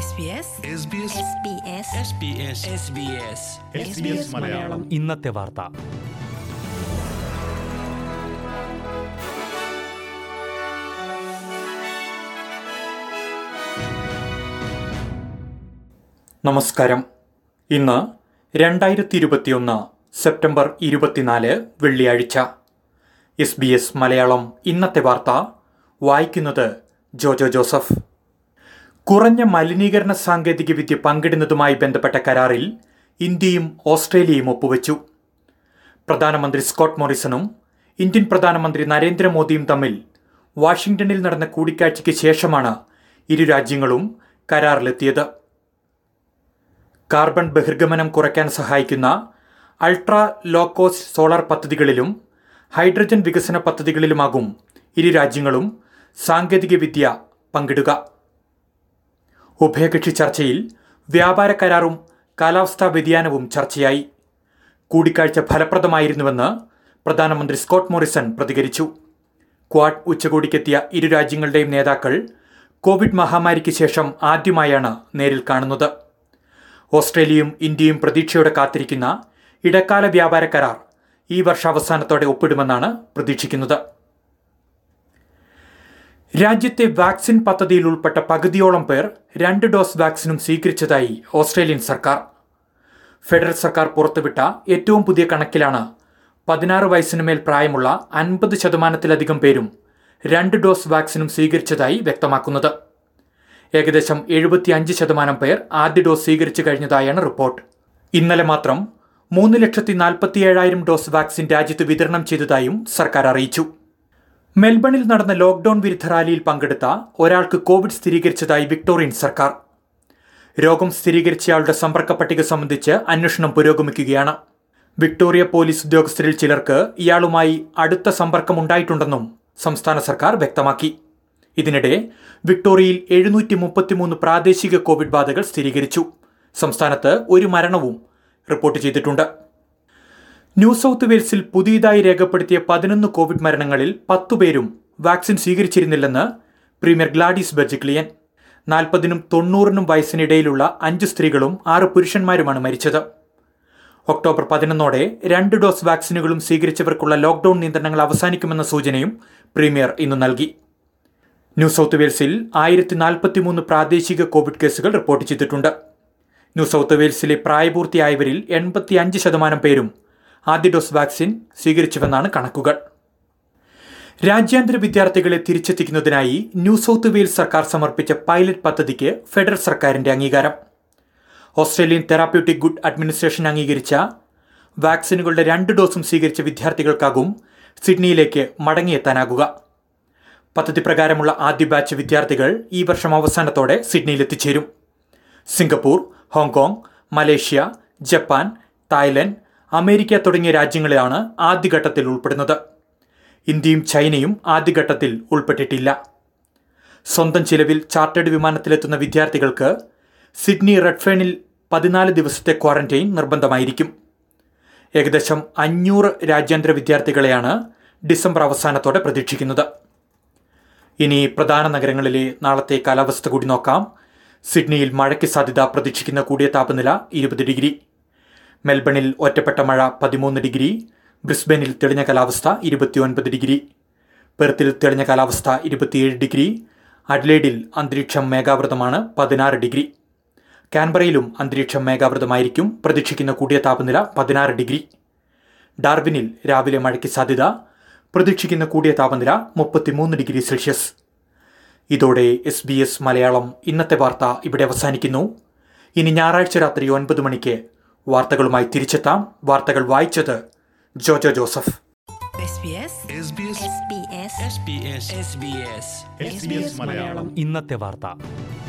SBS SBS Malayalam ഇന്നത്തെ വാർത്ത നമസ്കാരം ഇന്ന് രണ്ടായിരത്തി ഇരുപത്തിയൊന്ന് സെപ്റ്റംബർ ഇരുപത്തിനാല് വെള്ളിയാഴ്ച എസ് ബി എസ് മലയാളം ഇന്നത്തെ വാർത്ത വായിക്കുന്നത് ജോജോ ജോസഫ് കുറഞ്ഞ മലിനീകരണ സാങ്കേതികവിദ്യ പങ്കിടുന്നതുമായി ബന്ധപ്പെട്ട കരാറിൽ ഇന്ത്യയും ഓസ്ട്രേലിയയും ഒപ്പുവെച്ചു പ്രധാനമന്ത്രി സ്കോട്ട് മോറിസണും ഇന്ത്യൻ പ്രധാനമന്ത്രി നരേന്ദ്രമോദിയും തമ്മിൽ വാഷിംഗ്ടണിൽ നടന്ന കൂടിക്കാഴ്ചയ്ക്ക് ശേഷമാണ് ഇരു രാജ്യങ്ങളും കരാറിലെത്തിയത് കാർബൺ ബഹിർഗമനം കുറയ്ക്കാൻ സഹായിക്കുന്ന അൾട്രാ ലോ കോസ്റ്റ് സോളാർ പദ്ധതികളിലും ഹൈഡ്രജൻ വികസന പദ്ധതികളിലുമാകും ഇരു രാജ്യങ്ങളും സാങ്കേതികവിദ്യ പങ്കിടുക ഉഭയകക്ഷി ചർച്ചയിൽ വ്യാപാര കരാറും കാലാവസ്ഥാ വ്യതിയാനവും ചർച്ചയായി കൂടിക്കാഴ്ച ഫലപ്രദമായിരുന്നുവെന്ന് പ്രധാനമന്ത്രി സ്കോട്ട് മോറിസൺ പ്രതികരിച്ചു ക്വാഡ് ഉച്ചകോടിക്കെത്തിയ ഇരു രാജ്യങ്ങളുടെയും നേതാക്കൾ കോവിഡ് മഹാമാരിക്ക് ശേഷം ആദ്യമായാണ് നേരിൽ കാണുന്നത് ഓസ്ട്രേലിയയും ഇന്ത്യയും പ്രതീക്ഷയോടെ കാത്തിരിക്കുന്ന ഇടക്കാല വ്യാപാര കരാർ ഈ വർഷാവസാനത്തോടെ ഒപ്പിടുമെന്നാണ് പ്രതീക്ഷിക്കുന്നത് രാജ്യത്തെ വാക്സിൻ പദ്ധതിയിൽ ഉൾപ്പെട്ട പകുതിയോളം പേർ രണ്ട് ഡോസ് വാക്സിനും സ്വീകരിച്ചതായി ഓസ്ട്രേലിയൻ സർക്കാർ ഫെഡറൽ സർക്കാർ പുറത്തുവിട്ട ഏറ്റവും പുതിയ കണക്കിലാണ് പതിനാറ് വയസ്സിന് മേൽ പ്രായമുള്ള അൻപത് ശതമാനത്തിലധികം പേരും രണ്ട് ഡോസ് വാക്സിനും സ്വീകരിച്ചതായി വ്യക്തമാക്കുന്നത് ഏകദേശം എഴുപത്തിയഞ്ച് ശതമാനം പേർ ആദ്യ ഡോസ് സ്വീകരിച്ചു കഴിഞ്ഞതായാണ് റിപ്പോർട്ട് ഇന്നലെ മാത്രം മൂന്ന് ലക്ഷത്തി നാൽപ്പത്തിയേഴായിരം ഡോസ് വാക്സിൻ രാജ്യത്ത് വിതരണം ചെയ്തതായും സർക്കാർ അറിയിച്ചു മെൽബണിൽ നടന്ന ലോക്ഡൌൺ വിരുദ്ധ റാലിയിൽ പങ്കെടുത്ത ഒരാൾക്ക് കോവിഡ് സ്ഥിരീകരിച്ചതായി വിക്ടോറിയൻ സർക്കാർ രോഗം സ്ഥിരീകരിച്ചയാളുടെ സമ്പർക്ക പട്ടിക സംബന്ധിച്ച് അന്വേഷണം പുരോഗമിക്കുകയാണ് വിക്ടോറിയ പോലീസ് ഉദ്യോഗസ്ഥരിൽ ചിലർക്ക് ഇയാളുമായി അടുത്ത സമ്പർക്കമുണ്ടായിട്ടുണ്ടെന്നും സംസ്ഥാന സർക്കാർ വ്യക്തമാക്കി ഇതിനിടെ വിക്ടോറിയയിൽ എഴുന്നൂറ്റി മുപ്പത്തിമൂന്ന് പ്രാദേശിക കോവിഡ് ബാധകൾ സ്ഥിരീകരിച്ചു സംസ്ഥാനത്ത് ഒരു മരണവും റിപ്പോർട്ട് ചെയ്തിട്ടുണ്ട് ന്യൂ സൗത്ത് വെയിൽസിൽ പുതിയതായി രേഖപ്പെടുത്തിയ പതിനൊന്ന് കോവിഡ് മരണങ്ങളിൽ പത്തുപേരും വാക്സിൻ സ്വീകരിച്ചിരുന്നില്ലെന്ന് പ്രീമിയർ ഗ്ലാഡിസ് ബെർജിക്ലിയൻ നാൽപ്പതിനും തൊണ്ണൂറിനും വയസ്സിനിടയിലുള്ള അഞ്ച് സ്ത്രീകളും ആറ് പുരുഷന്മാരുമാണ് മരിച്ചത് ഒക്ടോബർ പതിനൊന്നോടെ രണ്ട് ഡോസ് വാക്സിനുകളും സ്വീകരിച്ചവർക്കുള്ള ലോക്ഡൌൺ നിയന്ത്രണങ്ങൾ അവസാനിക്കുമെന്ന സൂചനയും പ്രീമിയർ ഇന്ന് നൽകി ന്യൂ സൗത്ത് വെയിൽസിൽ ആയിരത്തി നാൽപ്പത്തിമൂന്ന് പ്രാദേശിക കോവിഡ് കേസുകൾ റിപ്പോർട്ട് ചെയ്തിട്ടുണ്ട് ന്യൂ സൗത്ത് വെയിൽസിലെ പ്രായപൂർത്തിയായവരിൽ എൺപത്തി അഞ്ച് ശതമാനം പേരും ആദ്യ ഡോസ് വാക്സിൻ സ്വീകരിച്ചുവെന്നാണ് കണക്കുകൾ രാജ്യാന്തര വിദ്യാർത്ഥികളെ തിരിച്ചെത്തിക്കുന്നതിനായി ന്യൂ സൗത്ത് വെയിൽസ് സർക്കാർ സമർപ്പിച്ച പൈലറ്റ് പദ്ധതിക്ക് ഫെഡറൽ സർക്കാരിന്റെ അംഗീകാരം ഓസ്ട്രേലിയൻ തെറാപ്യൂട്ടിക് ഗുഡ് അഡ്മിനിസ്ട്രേഷൻ അംഗീകരിച്ച വാക്സിനുകളുടെ രണ്ട് ഡോസും സ്വീകരിച്ച വിദ്യാർത്ഥികൾക്കാകും സിഡ്നിയിലേക്ക് മടങ്ങിയെത്താനാകുക പദ്ധതി പ്രകാരമുള്ള ആദ്യ ബാച്ച് വിദ്യാർത്ഥികൾ ഈ വർഷം അവസാനത്തോടെ സിഡ്നിയിൽ എത്തിച്ചേരും Singapore Hong Kong Malaysia Japan Thailand America തുടങ്ങിയ രാജ്യങ്ങളാണ് ആദ്യഘട്ടത്തിൽ ഉൾപ്പെടുന്നത് ഇന്ത്യയും ചൈനയും ആദ്യഘട്ടത്തിൽ ഉൾപ്പെട്ടിട്ടില്ല സ്വന്തം ചിലവിൽ ചാർട്ടേഡ് വിമാനത്തിലെത്തുന്ന വിദ്യാർത്ഥികൾക്ക് സിഡ്നി റെഡ്ഫേണിൽ പതിനാല് ദിവസത്തെ ക്വാറന്റൈൻ നിർബന്ധമായിരിക്കും ഏകദേശം അഞ്ഞൂറ് രാജ്യാന്തര വിദ്യാർത്ഥികളെയാണ് ഡിസംബർ അവസാനത്തോടെ പ്രതീക്ഷിക്കുന്നത് ഇനി പ്രധാന നഗരങ്ങളിലെ നാളത്തെ കാലാവസ്ഥ കൂടി നോക്കാം സിഡ്നിയിൽ മഴയ്ക്ക് സാധ്യത പ്രതീക്ഷിക്കുന്ന കൂടിയ താപനില ഇരുപത് ഡിഗ്രി മെൽബണിൽ ഒറ്റപ്പെട്ട മഴ പതിമൂന്ന് ഡിഗ്രി ബ്രിസ്ബനിൽ തെളിഞ്ഞ കാലാവസ്ഥ ഇരുപത്തിയൊൻപത് ഡിഗ്രി പെർത്തിൽ തെളിഞ്ഞ കാലാവസ്ഥ ഇരുപത്തിയേഴ് ഡിഗ്രി അഡ്ലേഡിൽ അന്തരീക്ഷം മേഘാവൃതമാണ് പതിനാറ് ഡിഗ്രി കാൻബറയിലും അന്തരീക്ഷം മേഘാവൃതമായിരിക്കും പ്രതീക്ഷിക്കുന്ന കൂടിയ താപനില പതിനാറ് ഡിഗ്രി ഡാർവിനിൽ രാവിലെ മഴയ്ക്ക് സാധ്യത പ്രതീക്ഷിക്കുന്ന കൂടിയ താപനില മുപ്പത്തിമൂന്ന് ഡിഗ്രി സെൽഷ്യസ് ഇതോടെ എസ് ബി എസ് മലയാളം ഇന്നത്തെ വാർത്ത ഇവിടെ അവസാനിക്കുന്നു ഇനി ഞായറാഴ്ച രാത്രി ഒൻപത് മണിക്ക് വാർത്തകളുമായി തിരിച്ചെത്താം വാർത്തകൾ വായിച്ചത് Jojo Joseph SBS SBS Malayalam ഇന്നത്തെ വാർത്ത